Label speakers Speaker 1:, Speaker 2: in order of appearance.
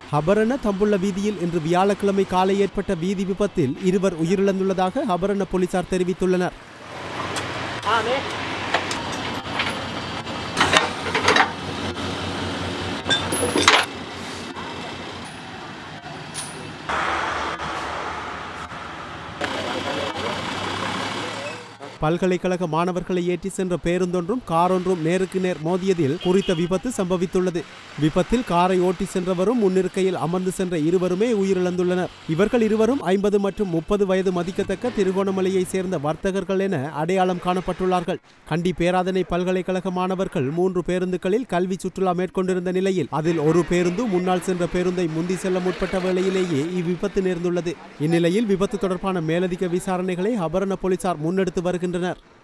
Speaker 1: ஹபரண தம்புள்ள வீதியில் இன்று வியாழக்கிழமை காலை ஏற்பட்ட வீதி விபத்தில் இருவர் உயிரிழந்துள்ளதாக ஹபரண போலீசார் தெரிவித்துள்ளனர் பல்கலைக்கழக மாணவர்களை ஏற்றி சென்ற பேருந்தொன்றும் காரொன்றும் நேருக்கு நேர் மோதியதில் குறித்த விபத்து சம்பவித்துள்ளது விபத்தில் காரை ஓட்டி சென்றவரும் முன்னிருக்கையில் அமர்ந்து சென்ற இருவருமே உயிரிழந்துள்ளனர் இவர்கள் இருவரும் ஐம்பது மற்றும் முப்பது வயது மதிக்கத்தக்க திருகோணமலையை சேர்ந்த வர்த்தகர்கள் என அடையாளம் காணப்பட்டுள்ளார்கள் கண்டி பேராதனை பல்கலைக்கழக மாணவர்கள் மூன்று பேருந்துகளில் கல்வி சுற்றுலா மேற்கொண்டிருந்த நிலையில் அதில் ஒரு பேருந்து முன்னால் சென்ற பேருந்தை முந்தி செல்ல முற்பட்ட வேளையிலேயே இவ்விபத்து நேர்ந்துள்ளது இந்நிலையில் விபத்து தொடர்பான மேலதிக விசாரணைகளை அபரண போலீசார் முன்னெடுத்து வருகின்றனர்